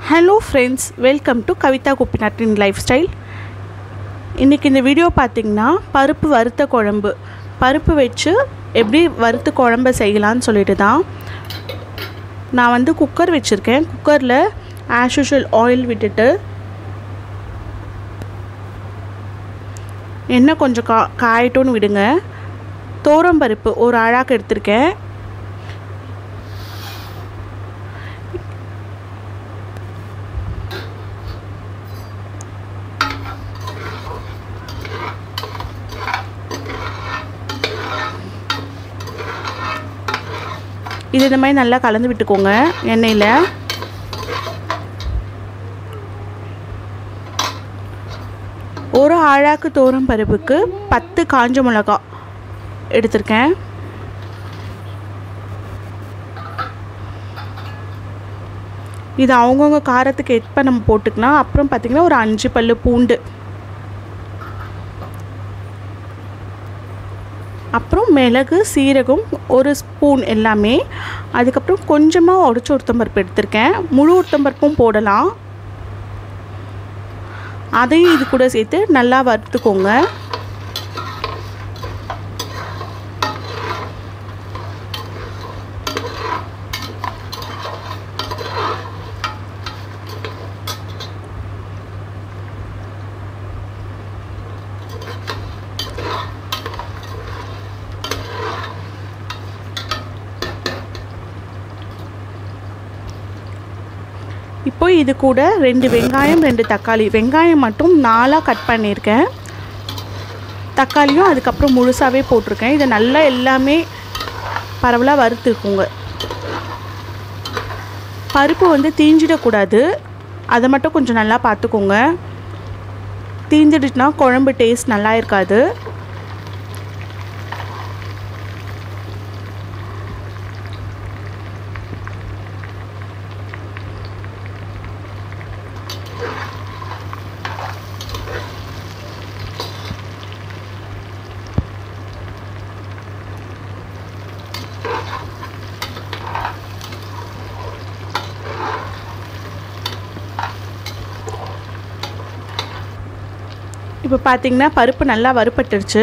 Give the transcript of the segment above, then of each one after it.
hello friends welcome to Kavitha கோபிநாத்தின் lifestyle இன்றைக்கி இந்த வீடியோ பார்த்திங்கன்னா பருப்பு வறுத்த குழம்பு பருப்பு வச்சு எப்படி வறுத்து குழம்பு செய்யலான்னு சொல்லிட்டு தான் நான் வந்து குக்கர் வச்சுருக்கேன் குக்கரில் ஆஸ் யூஷுவல் ஆயில் விட்டுட்டு எண்ணெய் கொஞ்சம் கா காயட்டும்னு விடுங்க பருப்பு ஒரு அழாக்கு எடுத்திருக்கேன் இது இந்த மாதிரி நல்லா கலந்து விட்டுக்கோங்க எண்ணெயில் ஒரு ஆழாக்கு தோரம் பருப்புக்கு பத்து காஞ்ச மிளகா எடுத்திருக்கேன் இது அவங்கவுங்க காரத்துக்கு எப்போ நம்ம போட்டுக்கலாம் அப்புறம் பார்த்திங்கன்னா ஒரு அஞ்சு பல்லு பூண்டு அப்புறம் மிளகு சீரகம் ஒரு ஸ்பூன் எல்லாமே அதுக்கப்புறம் கொஞ்சமாக உடச்ச உளுத்தம்பருப்பு எடுத்திருக்கேன் முழு உளுத்தம்பருப்பும் போடலாம் அதையும் இது கூட சேர்த்து நல்லா வறுத்துக்கோங்க இப்போ இது கூட ரெண்டு வெங்காயம் ரெண்டு தக்காளி வெங்காயம் மட்டும் நாலாக கட் பண்ணியிருக்கேன் தக்காளியும் அதுக்கப்புறம் முழுசாகவே போட்டிருக்கேன் இதை நல்லா எல்லாமே பரவலாக வறுத்துக்குங்க பருப்பு வந்து தீஞ்சிடக்கூடாது அதை மட்டும் கொஞ்சம் நல்லா பார்த்துக்கோங்க தீஞ்சிடுச்சுன்னா குழம்பு டேஸ்ட் நல்லா இருக்காது இப்போ பார்த்தீங்கன்னா பருப்பு நல்லா வறுப்பட்டுருச்சு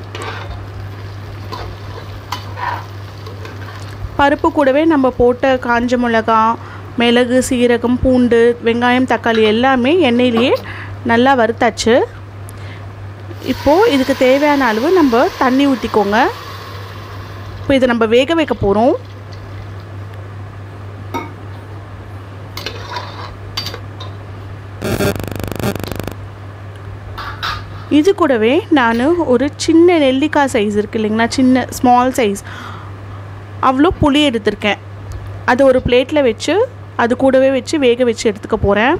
பருப்பு கூடவே நம்ம போட்ட காஞ்ச மிளகா மிளகு சீரகம் பூண்டு வெங்காயம் தக்காளி எல்லாமே எண்ணெயிலேயே நல்லா வறுத்தாச்சு இப்போது இதுக்கு தேவையான அளவு நம்ம தண்ணி ஊற்றிக்கோங்க இப்போ இதை நம்ம வேக வைக்க போகிறோம் இது கூடவே நான் ஒரு சின்ன நெல்லிக்காய் சைஸ் இருக்குது இல்லைங்களா சின்ன ஸ்மால் சைஸ் அவ்வளோ புளி எடுத்திருக்கேன் அது ஒரு பிளேட்டில் வச்சு அது கூடவே வச்சு வேக வச்சு எடுத்துக்க போகிறேன்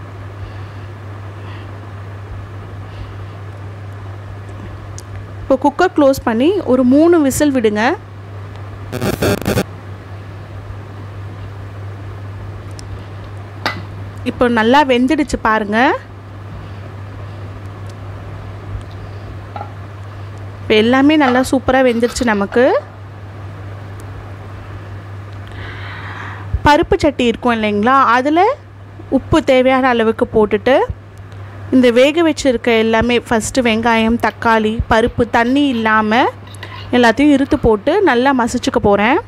இப்போ குக்கர் க்ளோஸ் பண்ணி ஒரு மூணு விசில் விடுங்க இப்போ நல்லா வெந்துடுச்சு பாருங்கள் இப்போ எல்லாமே நல்லா சூப்பராக வெந்துருச்சு நமக்கு பருப்பு சட்டி இருக்கும் இல்லைங்களா அதில் உப்பு தேவையான அளவுக்கு போட்டுட்டு இந்த வேக வச்சுருக்க எல்லாமே ஃபஸ்ட்டு வெங்காயம் தக்காளி பருப்பு தண்ணி இல்லாமல் எல்லாத்தையும் இறுத்து போட்டு நல்லா மசிச்சுக்க போகிறேன்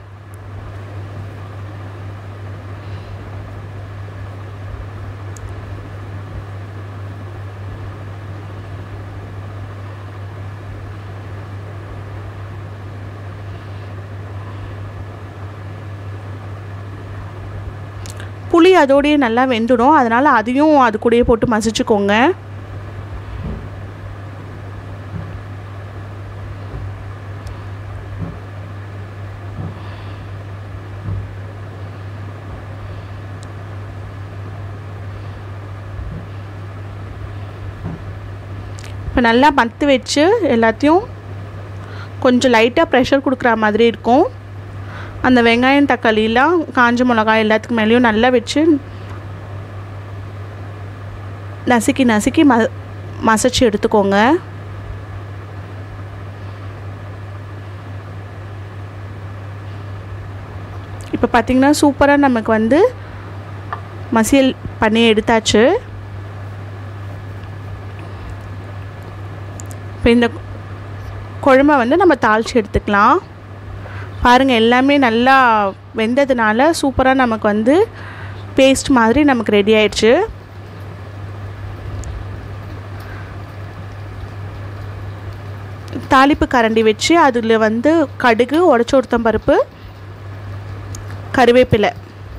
புளி அதோடையே நல்லா வெந்துடும் அதனால் அதையும் அது கூடயே போட்டு மசிச்சுக்கோங்க இப்போ நல்லா மத்து வச்சு எல்லாத்தையும் கொஞ்சம் லைட்டாக ப்ரெஷர் கொடுக்குற மாதிரி இருக்கும் அந்த வெங்காயம் தக்காளிலாம் காஞ்ச மிளகாய் எல்லாத்துக்கு மேலேயும் நல்லா வச்சு நசுக்கி நசுக்கி ம மசச்சு எடுத்துக்கோங்க இப்போ பார்த்திங்கன்னா சூப்பராக நமக்கு வந்து மசியல் பண்ணி எடுத்தாச்சு இப்போ இந்த குழம்ப வந்து நம்ம தாளித்து எடுத்துக்கலாம் பாருங்கள் எல்லாமே நல்லா வெந்ததுனால சூப்பராக நமக்கு வந்து பேஸ்ட் மாதிரி நமக்கு ரெடி ஆயிடுச்சு தாளிப்பு கரண்டி வச்சு அதில் வந்து கடுகு உடச்ச உளுத்தம் பருப்பு கருவேப்பிலை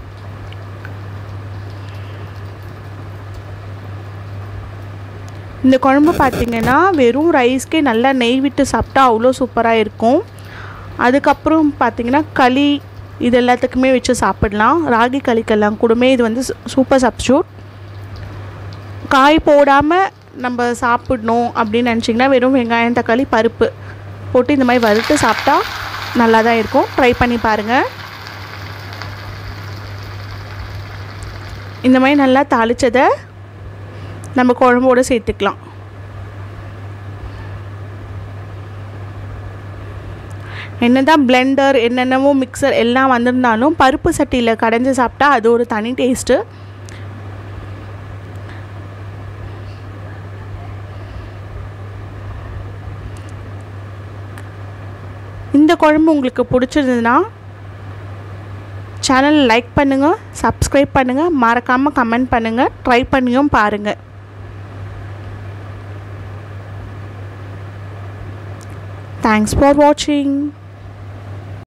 இந்த குழம்பு பார்த்திங்கன்னா வெறும் ரைஸ்க்கே நல்லா நெய் விட்டு சாப்பிட்டா அவ்வளோ சூப்பராக இருக்கும் அதுக்கப்புறம் பார்த்திங்கன்னா களி இது எல்லாத்துக்குமே வச்சு சாப்பிடலாம் ராகி களிக்கெல்லாம் கூடமே இது வந்து சூப்பர் சப்ஸ்டியூட் காய் போடாமல் நம்ம சாப்பிடணும் அப்படின்னு நினச்சிங்கன்னா வெறும் வெங்காயம் தக்காளி பருப்பு போட்டு இந்த மாதிரி வறுத்து சாப்பிட்டா நல்லா தான் இருக்கும் ட்ரை பண்ணி பாருங்கள் இந்த மாதிரி நல்லா தாளித்ததை நம்ம குழம்போடு சேர்த்துக்கலாம் என்ன தான் பிளெண்டர் என்னென்னவோ மிக்சர் எல்லாம் வந்திருந்தாலும் பருப்பு சட்டியில் கடைஞ்சி சாப்பிட்டா அது ஒரு தனி டேஸ்ட்டு இந்த குழம்பு உங்களுக்கு பிடிச்சிருந்ததுன்னா சேனல் லைக் பண்ணுங்கள் சப்ஸ்கிரைப் பண்ணுங்கள் மறக்காமல் கமெண்ட் பண்ணுங்கள் ட்ரை பண்ணியும் பாருங்கள் தேங்க்ஸ் ஃபார் வாட்சிங்